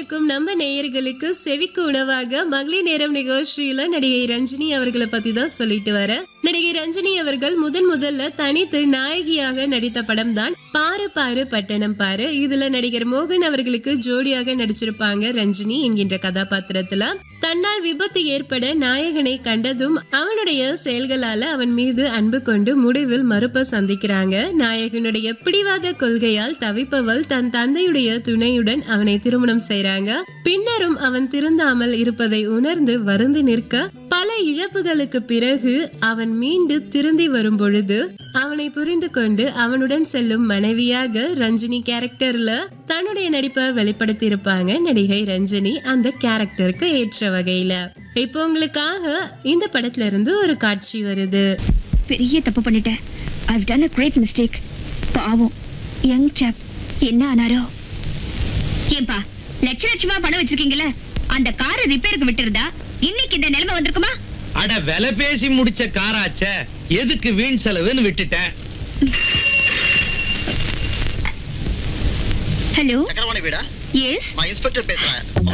இருக்கும் நம்ம நேயர்களுக்கு செவிக்கு உணவாக மகளிர் நேரம் நிகழ்ச்சியில நடிகை ரஞ்சினி அவர்களை பத்தி தான் சொல்லிட்டு வர நடிகை ரஞ்சினி அவர்கள் முதன் முதல்ல தனித்து நாயகியாக நடித்த படம் தான் பாரு பாரு பட்டணம் பாரு இதுல நடிகர் மோகன் அவர்களுக்கு ஜோடியாக நடிச்சிருப்பாங்க ரஞ்சினி என்கின்ற கதாபாத்திரத்துல தன்னால் விபத்து ஏற்பட நாயகனை கண்டதும் அவனுடைய செயல்களால அவன் மீது அன்பு கொண்டு முடிவில் மறுப்ப சந்திக்கிறாங்க நாயகனுடைய பிடிவாத கொள்கையால் தவிப்பவள் தன் தந்தையுடைய துணையுடன் அவனை திருமணம் செய்றாங்க பின்னரும் அவன் திருந்தாமல் இருப்பதை உணர்ந்து வருந்தி நிற்க பல இழப்புகளுக்கு பிறகு அவன் மீண்டு திருந்தி வரும் பொழுது அவனை புரிந்து கொண்டு அவனுடன் செல்லும் மனைவியாக ரஞ்சினி கேரக்டர்ல தன்னுடைய நடிப்பை வெளிப்படுத்தி இருப்பாங்க நடிகை ரஞ்சினி அந்த கேரக்டருக்கு ஏற்ற வகையில இப்போ உங்களுக்காக இந்த படத்துல இருந்து ஒரு காட்சி வருது பெரிய தப்பு பண்ணிட்டேன் I've done a great mistake பாவம் யங் சாப் என்ன ஆனாரோ ஏன்பா லட்ச லட்சமா பணம் வச்சிருக்கீங்கல்ல அந்த காரை ரிப்பேருக்கு விட்டிருந்தா இன்னைக்கு இந்த நிலைமை வந்திருக்குமா அட விலை பேசி முடிச்ச காராச்சே எதுக்கு வீண் செலவுன்னு விட்டுட்டேன் ஹலோ சக்கரவாணி வீடா எஸ் நான் இன்ஸ்பெக்டர் பேசுறேன்